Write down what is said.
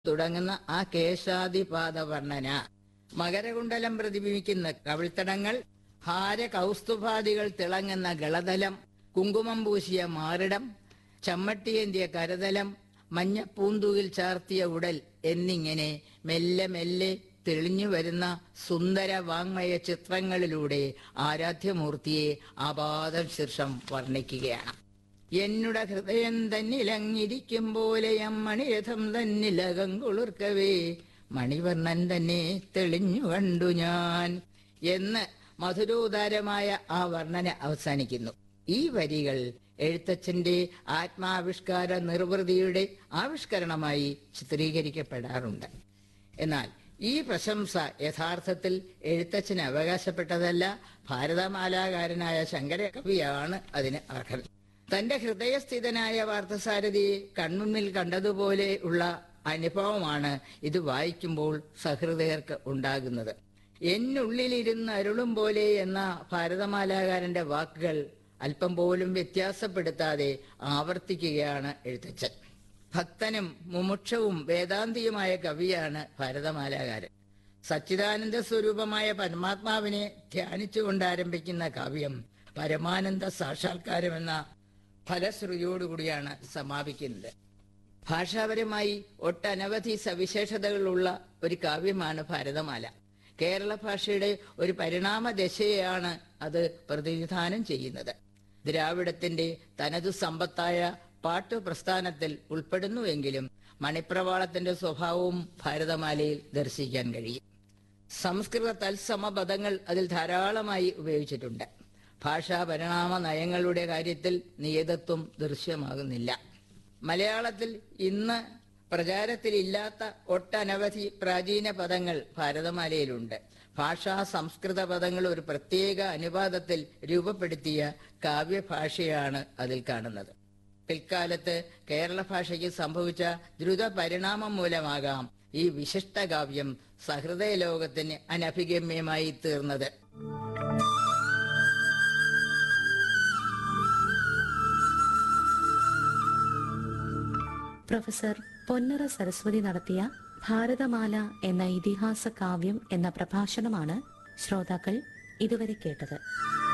തുടങ്ങുന്ന ആ കേശാദിപാദ വർണ്ണന മകരകുണ്ടലം പ്രതിബിംബിക്കുന്ന കവിൾത്തടങ്ങൾ ഹാര കൗസ്തുഭാദികൾ തിളങ്ങുന്ന ഗളതലം കുങ്കുമം പൂശിയ മാറിടം ചമ്മട്ടിയേന്തിയ കരതലം മഞ്ഞപ്പൂന്തുകിൽ ചാർത്തിയ ഉടൽ എന്നിങ്ങനെ മെല്ലെ മെല്ലെ തെളിഞ്ഞു വരുന്ന സുന്ദര വാങ്മയ ചിത്രങ്ങളിലൂടെ ആരാധ്യമൂർത്തിയെ ആപാദം ശീർഷം വർണ്ണിക്കുകയാണ് എന്നുടെ ഹൃദയം തന്നിലങ്ങിരിക്കും പോലെയം മണിരഥം തന്നിലകം കുളിർക്കവേ മണിവർണ്ണൻ തന്നെ തെളിഞ്ഞു കണ്ടു ഞാൻ എന്ന് മധുരോദാരമായ ആ വർണ്ണന അവസാനിക്കുന്നു ഈ വരികൾ എഴുത്തച്ഛന്റെ ആത്മാവിഷ്കാര നിർവൃതിയുടെ ആവിഷ്കരണമായി ചിത്രീകരിക്കപ്പെടാറുണ്ട് എന്നാൽ ഈ പ്രശംസ യഥാർത്ഥത്തിൽ എഴുത്തച്ഛന് അവകാശപ്പെട്ടതല്ല ഭാരതമാലാകാരനായ ശങ്കര കവിയാണ് അതിന് അർഹൻ തന്റെ ഹൃദയസ്ഥിതനായ വാർത്തസാരഥിയെ കൺമുന്നിൽ കണ്ടതുപോലെ ഉള്ള അനുഭവമാണ് ഇത് വായിക്കുമ്പോൾ സഹൃദയർക്ക് ഉണ്ടാകുന്നത് എന്നുള്ളിലിരുന്ന് അരുളും പോലെ എന്ന ഭാരതമാലാകാരന്റെ വാക്കുകൾ അല്പം പോലും വ്യത്യാസപ്പെടുത്താതെ ആവർത്തിക്കുകയാണ് എഴുത്തച്ഛൻ ഭക്തനും മുമുക്ഷവും വേദാന്തിയുമായ കവിയാണ് ഭാരതമാലാകാരൻ സച്ചിദാനന്ദ സ്വരൂപമായ പരമാത്മാവിനെ ധ്യാനിച്ചുകൊണ്ട് ആരംഭിക്കുന്ന കാവ്യം പരമാനന്ദ സാക്ഷാത്കാരമെന്ന ഫലശ്രുതിയോടുകൂടിയാണ് സമാപിക്കുന്നത് ഭാഷാപരമായി ഒട്ടനവധി സവിശേഷതകളുള്ള ഒരു കാവ്യമാണ് ഭാരതമാല കേരള ഭാഷയുടെ ഒരു പരിണാമ ദശയെയാണ് അത് പ്രതിനിധാനം ചെയ്യുന്നത് ദ്രാവിഡത്തിന്റെ തനതു സമ്പത്തായ പാട്ടു പ്രസ്ഥാനത്തിൽ ഉൾപ്പെടുന്നുവെങ്കിലും മണിപ്രവാളത്തിന്റെ സ്വഭാവവും ഭാരതമാലയിൽ ദർശിക്കാൻ കഴിയും സംസ്കൃത തത്സമ പദങ്ങൾ അതിൽ ധാരാളമായി ഉപയോഗിച്ചിട്ടുണ്ട് ഭാഷാ പരിണാമ നയങ്ങളുടെ കാര്യത്തിൽ നിയതത്വം ദൃശ്യമാകുന്നില്ല മലയാളത്തിൽ ഇന്ന് പ്രചാരത്തിലില്ലാത്ത ഒട്ടനവധി പ്രാചീന പദങ്ങൾ ഭാരതമാലയിലുണ്ട് ഭാഷാ സംസ്കൃത പദങ്ങൾ ഒരു പ്രത്യേക അനുപാതത്തിൽ രൂപപ്പെടുത്തിയ കാവ്യഭാഷയാണ് അതിൽ കാണുന്നത് പിൽക്കാലത്ത് കേരള ഭാഷയ്ക്ക് സംഭവിച്ച ദ്രുത പരിണാമം മൂലമാകാം ഈ വിശിഷ്ട കാവ്യം സഹൃദയ ലോകത്തിന് അനഭിഗമ്യമായി തീർന്നത് പ്രൊഫസർ പൊന്നറ സരസ്വതി നടത്തിയ ഭാരതമാല എന്ന ഇതിഹാസ കാവ്യം എന്ന പ്രഭാഷണമാണ് ശ്രോതാക്കൾ ഇതുവരെ കേട്ടത്